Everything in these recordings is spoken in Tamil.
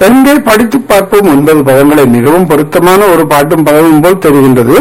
எங்கே படித்து பார்ப்போம் ஒன்பது பதங்களை மிகவும் பொருத்தமான ஒரு பாட்டும் பதமும் போல் தெரிகின்றது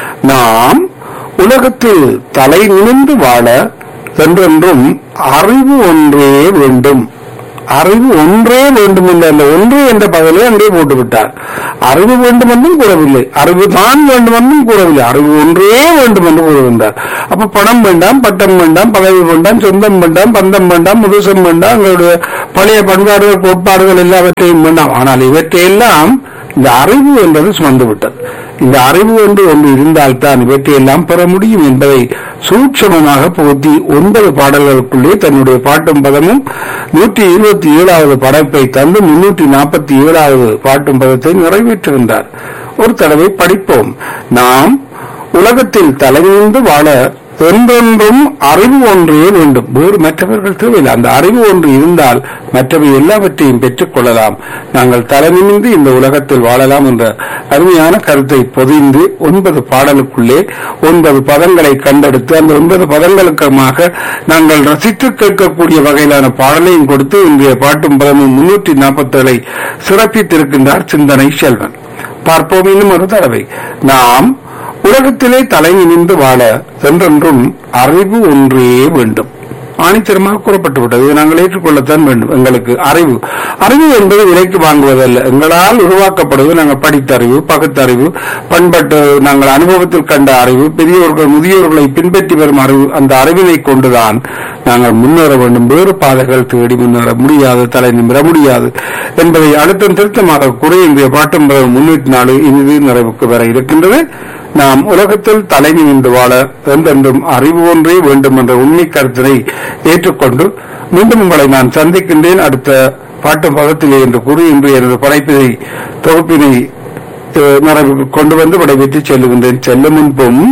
நாம் உலகத்தில் தலை நிமிர்ந்து வாழ என்றென்றும் அறிவு ஒன்றே வேண்டும் அறிவு ஒன்றே வேண்டும் என்ற அந்த ஒன்று என்ற பதவியை அங்கே போட்டு விட்டார் அறிவு வேண்டும் என்றும் கூறவில்லை அறிவு தான் வேண்டும் என்றும் கூறவில்லை அறிவு ஒன்றே வேண்டும் என்று கூறுகின்றார் அப்ப பணம் வேண்டாம் பட்டம் வேண்டாம் பதவி வேண்டாம் சொந்தம் வேண்டாம் பந்தம் வேண்டாம் முதுசம் வேண்டாம் எங்களுடைய பழைய பண்பாடுகள் கோட்பாடுகள் எல்லாவற்றையும் வேண்டாம் ஆனால் இவற்றையெல்லாம் இந்த அறிவு என்பது சுமந்து விட்டது இந்த அறிவு என்று ஒன்று இருந்தால்தான் இவற்றையெல்லாம் பெற முடியும் என்பதை சூட்சமமாக புகுத்தி ஒன்பது பாடல்களுக்குள்ளே தன்னுடைய பாட்டும் பதமும் நூற்றி இருபத்தி ஏழாவது படைப்பை தந்து முன்னூற்றி நாற்பத்தி ஏழாவது பாட்டும் பதத்தை நிறைவேற்றுகின்றார் ஒரு தடவை படிப்போம் நாம் உலகத்தில் தலைநின்று வாழ என்றென்றும் அறிவு ஒன்றே வேண்டும் வேறு மற்றவர்கள் தேவையில்லை அந்த அறிவு ஒன்று இருந்தால் மற்றவை எல்லாவற்றையும் பெற்றுக் கொள்ளலாம் நாங்கள் தலைநிமிந்து இந்த உலகத்தில் வாழலாம் என்ற அருமையான கருத்தை பொதிந்து ஒன்பது பாடலுக்குள்ளே ஒன்பது பதங்களை கண்டெடுத்து அந்த ஒன்பது பதங்களுக்கமாக நாங்கள் ரசித்து கேட்கக்கூடிய வகையிலான பாடலையும் கொடுத்து இன்றைய பாட்டும் பதமும் முன்னூற்றி நாற்பத்தேழை சிறப்பித்திருக்கின்றார் சிந்தனை செல்வன் பார்ப்போம் இன்னும் ஒரு தடவை நாம் உலகத்திலே தலை நிமிந்து வாழ என்றென்றும் அறிவு ஒன்றே வேண்டும் ஆணித்தரமாக கூறப்பட்டு விட்டது இதை நாங்கள் ஏற்றுக்கொள்ளத்தான் வேண்டும் எங்களுக்கு அறிவு அறிவு என்பது விலைக்கு வாங்குவதல்ல எங்களால் உருவாக்கப்படுவது நாங்கள் படித்த அறிவு பகுத்தறிவு பண்பட்டு நாங்கள் அனுபவத்தில் கண்ட அறிவு பெரியோர்கள் முதியோர்களை பின்பற்றி வரும் அறிவு அந்த அறிவினை கொண்டுதான் நாங்கள் முன்னேற வேண்டும் வேறு பாதைகள் தேடி முன்னேற முடியாது தலை நிமிர முடியாது என்பதை அழுத்தம் திருத்தமாக கூறி இன்றைய பாட்டும் முன்னூற்றி நாலு இறுதி நிறைவுக்கு வர இருக்கின்றது நாம் உலகத்தில் தலை நின்று வாழ என்றென்றும் அறிவு ஒன்றே வேண்டும் என்ற உண்மை கருத்தினை ஏற்றுக்கொண்டு மீண்டும் உங்களை நான் சந்திக்கின்றேன் அடுத்த பாட்டும் பதத்திலே என்று கூறி இன்று எனது படைப்பினை தொகுப்பினை அஹ், நிறைவுக்கு கொண்டு வந்து விடைபெற்று செல்லுகின்றேன் செல்லும் முன்பும்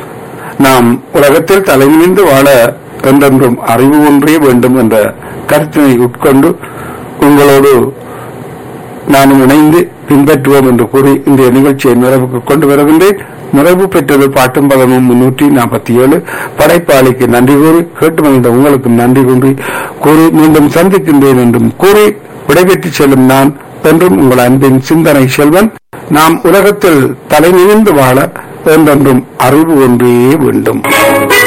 நாம் உலகத்தில் தலை நின்று வாழ என்றென்றும் அறிவு ஒன்றே வேண்டும் என்ற கருத்தினை உட்கொண்டு உங்களோடு நானும் இணைந்து பின்பற்றுவோம் என்று கூறி இன்றைய நிகழ்ச்சியை நிறைவுக்கு கொண்டு வருகின்றேன் நிறைவு பெற்றது பாட்டும் பதமும் முன்னூற்றி நாற்பத்தி ஏழு படைப்பாளிக்கு நன்றி கூறி கேட்டு மகிழ்ந்த உங்களுக்கு நன்றி கூறி கூறி மீண்டும் சந்திக்கின்றேன் என்றும் கூறி விடைபெற்று செல்லும் நான் என்றும் உங்கள் அன்பின் சிந்தனை செல்வன் நாம் உலகத்தில் தலை நிமிர்ந்து வாழ என்றென்றும் அறிவு ஒன்றே வேண்டும்